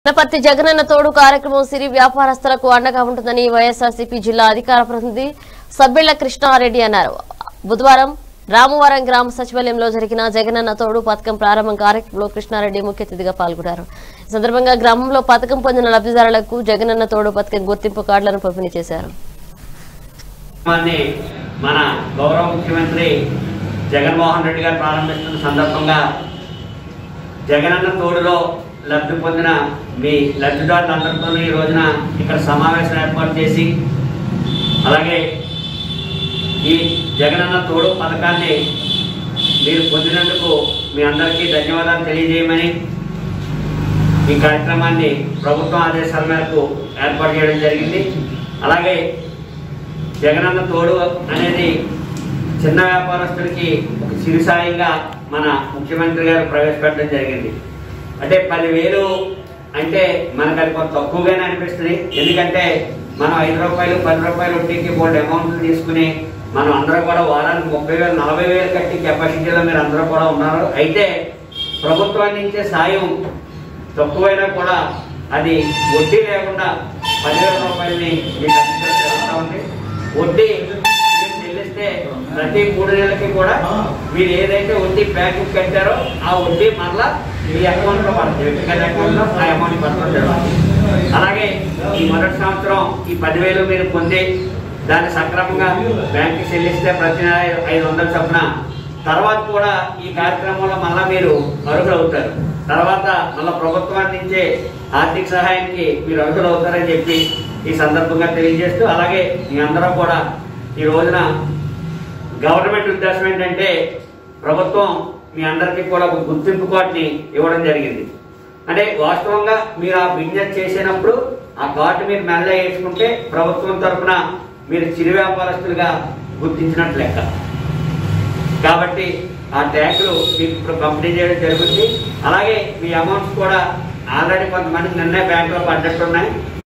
వనపర్తి జగనన్న తోడు కార్యక్రమం సిరి వ్యాపారస్తులకు అండగా ఉంటుందని వైఎస్ఆర్సీపీ జిల్లా అధికార ప్రతినిధి సబ్బిళ్ల కృష్ణారెడ్డి అన్నారు బుధవారం రామవరం గ్రామ సచివాలయంలో జరిగిన జగనన్న తోడు పథకం ప్రారంభం కార్యక్రమంలో కృష్ణారెడ్డి ముఖ్య అతిథిగా పాల్గొన్నారు ఈ సందర్భంగా గ్రామంలో పథకం పొందిన లబ్ధిదారులకు జగనన్న తోడు పథకం గుర్తింపు కార్డులను పంపిణీ చేశారు కార్యక్రమాన్ని మన గౌరవ ముఖ్యమంత్రి జగన్మోహన్ రెడ్డి గారు ప్రారంభిస్తున్న సందర్భంగా జగనన్న తోడులో లబ్ధి పొందిన మీ లబ్ధిదారులందరితో ఈ రోజున ఇక్కడ సమావేశం ఏర్పాటు చేసి అలాగే ఈ జగనన్న తోడు పథకాన్ని మీరు పొందినందుకు మీ అందరికీ ధన్యవాదాలు తెలియజేయమని ఈ కార్యక్రమాన్ని ప్రభుత్వం ఆదేశాల మేరకు ఏర్పాటు చేయడం జరిగింది అలాగే జగనన్న తోడు అనేది చిన్న వ్యాపారస్తులకి ఒక చిరుసాయంగా మన ముఖ్యమంత్రి గారు ప్రవేశపెట్టడం జరిగింది అంటే పదివేలు అంటే మనకు అది కొంత తక్కువగానే అనిపిస్తుంది ఎందుకంటే మనం ఐదు రూపాయలు పది రూపాయలు వడ్డీకి బోల్డ్ అమౌంట్లు తీసుకుని మనం అందరూ కూడా వారానికి ముప్పై వేలు నలభై వేలు కట్టి కెపాసిటీలో మీరు అందరూ కూడా ఉన్నారు అయితే ప్రభుత్వం నుంచే సాయం తక్కువైనా కూడా అది వడ్డీ లేకుండా పదివేల రూపాయలని మీకు అందించడం జరుగుతూ ఉంది వడ్డీ మీరు చెల్లిస్తే ప్రతి మూడు నెలలకి కూడా మీరు ఏదైతే వడ్డీ ప్యాకెట్ కట్టారో ఆ వడ్డీ మరలా మీ అకౌంట్ లో పడుతుంది వ్యక్తిగత అకౌంట్ లో ఆ అమౌంట్ పడుతుంది అలాగే ఈ మొదటి సంవత్సరం ఈ పదివేలు మీరు పొంది దాన్ని సక్రమంగా బ్యాంకు చెల్లిస్తే ప్రతి నెల ఐదు వందల చొప్పున తర్వాత కూడా ఈ కార్యక్రమంలో మళ్ళా మీరు అర్హులు అవుతారు తర్వాత మళ్ళా ప్రభుత్వం నుంచే ఆర్థిక సహాయానికి మీరు అర్హులు అవుతారని చెప్పి ఈ సందర్భంగా తెలియజేస్తూ అలాగే మీ అందరూ కూడా ఈ రోజున గవర్నమెంట్ ఉద్దేశం ఏంటంటే ప్రభుత్వం మీ అందరికీ కూడా ఒక గుర్తింపు కార్డుని ఇవ్వడం జరిగింది అంటే వాస్తవంగా మీరు ఆ బిజినెస్ చేసినప్పుడు ఆ కార్డు మీరు మెల్ల వేసుకుంటే ప్రభుత్వం తరఫున మీరు చిరు వ్యాపారస్తులుగా గుర్తించినట్లు లెక్క కాబట్టి ఆ ట్యాక్లు మీకు ఇప్పుడు పంపిణీ చేయడం జరుగుతుంది అలాగే మీ అమౌంట్స్ కూడా ఆల్రెడీ కొంతమంది నిన్నే బ్యాంకులో పడ్డట్టున్నాయి